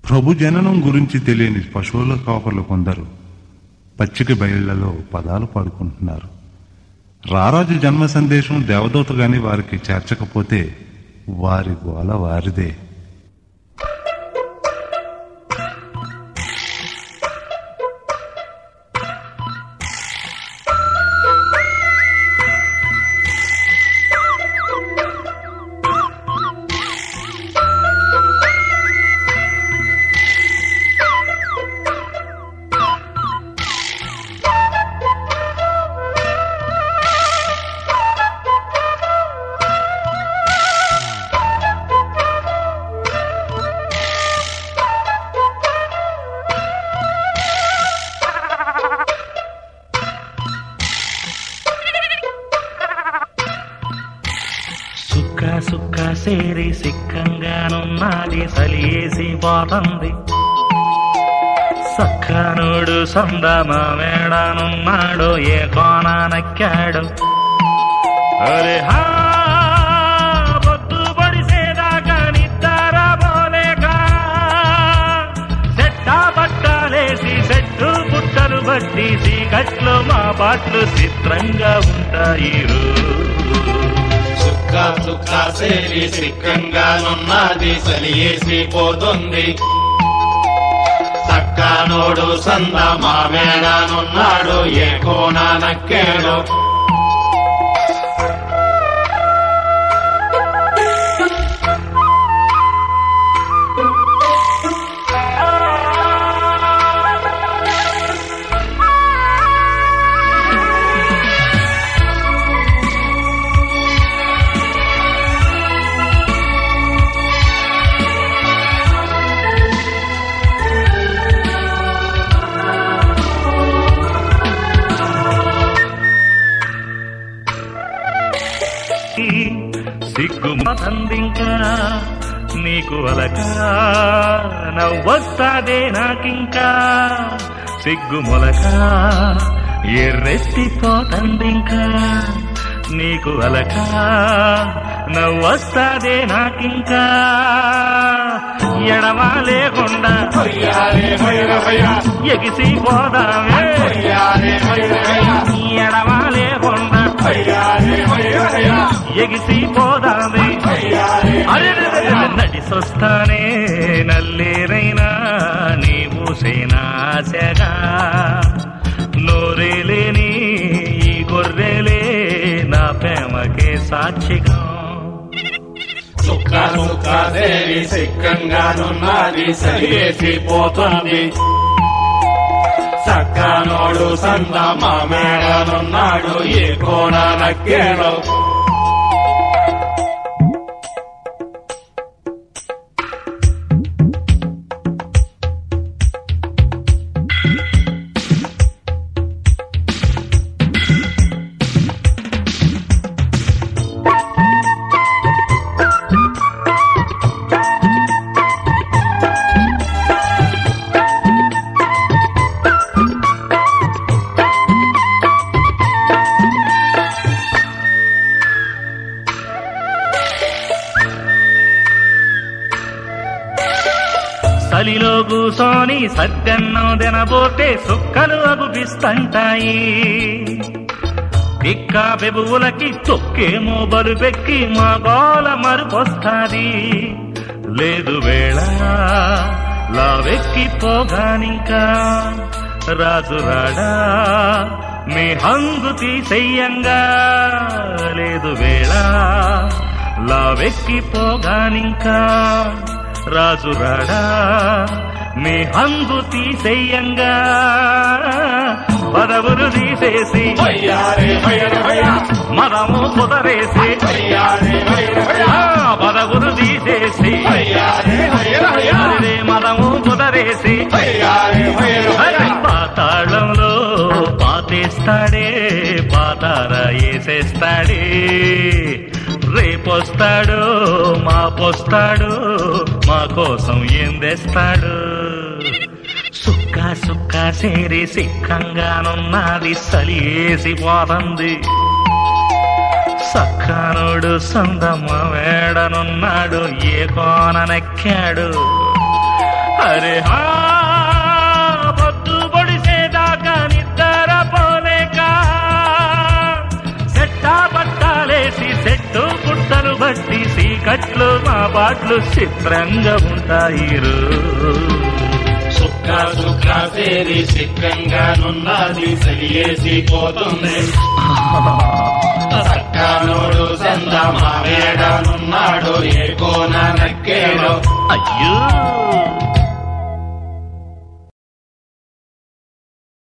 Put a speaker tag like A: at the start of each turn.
A: ప్రభు జననం గురించి తెలియని పశువుల కాపర్లు కొందరు పచ్చిక బయళ్లలో పదాలు పాడుకుంటున్నారు రారాజు జన్మ సందేశం దేవదూత గాని వారికి చేర్చకపోతే వారి గోల వారిదే
B: సుక్క సుక్క సేరి సిక్కంగానున్నది సలియేసి పోతంది సక్కనుడు సందమ మేడనున్నాడు ఏ కోన నక్కాడు అరే హా పొద్దు పొడిసేదాకా నిద్ర పోలేక సెట్టా బట్టాలేసి సెట్టు పుట్టలు బట్టి సీకట్లు మా పాటలు చిత్రంగా ఉంటాయి రో.
C: సుక్క సుక్క సేరి సిక్కంగానున్నది సలియేసి పోతుంది సక్కనోడు సంద మామేడానున్నాడు ఏ కోన నక్కేడు
B: సిగ్గు మతందింకా నీకు అలక నవ్వొస్తాదే నాకింకా సిగ్గు మొలక ఎర్రెత్తిపోతందింకా నీకు అలక నవ్వొస్తాదే నాకింకా ఎడమా లేకుండా
C: హొయ్యారే హొయ్యర హొయ్య
B: ఎగిసి పోదామే
C: హొయ్యారే హొయ్యర హొయ్య
B: ఎడమా లేకుండా
C: హొయ్యారే హొయ్యర హొయ్య
B: ఎగిసి పోదామే
C: హొయ్యారే
B: అరెరెరెరె నడిసొస్తానే నల్లేరైనా నీవు సేనాశగా నోరేలేని ఈ గొర్రెలే నా ప్రేమకే సాక్షిగా
C: సుక్క సుక్క సేరి సిక్కంగానున్నది సలియేసి పోతుంది సక్కనోడు సంద మామేడానున్నాడు ఏ కోన నక్కేడు
B: సలిలో కూసోని సత్యన్నం తినబోతే సుక్కలు అగుపిస్తంటాయి పిక్క పెబువులకి తొక్కేమో బలుపెక్కి మా గోల మరుపొస్తాది లేదు వేళ లావెక్కి పోగానింకా రాజు రాడా మీ హంగు తీసెయ్యంగా లేదు వేళ లావెక్కి పోగానింకా రాజు రాడా మీ హంగు తీసెయ్యంగా పదవులు తీసేసి
C: హొయ్యారే హొయ్యర హొయ్య
B: మదము కుదరేసి
C: హొయ్యారే హొయ్యర హొయ్య
B: ఆ పదవులు తీసేసి
C: హొయ్యారే హొయ్యర హొయ్య
B: అరే మదము కుదరేసి
C: హొయ్యారే హొయ్యర
B: అరే
C: హొయ్య
B: పాతాళంలో పాతేస్తాడే పాతార వేసేస్తాడే రేపొస్తాడు మాపొస్తాడు మా కోసం ఏం తెస్తాడు సుక్క సుక్క సేరి సిక్కంగానున్నది సలియేసి పోతంది సక్కనుడు సందమ్మ వేడనున్నాడు ఏ కోననెక్కాడు అరే హా పొద్దు పొడిసేదాకా నిద్ర పోలేక సెట్టా పట్టాలేసి సెట్టు పుట్టలు బట్టి సీకట్లు మా పాటలు చిత్రంగా ఉంటాయి రో.
C: సుక్క సుక్క సేరి సిక్కంగానున్నది సరియేసి పోతుంది సక్కనోడు సంద మా వేడనున్నాడు ఏ కోన నక్కేడో
B: అయ్యో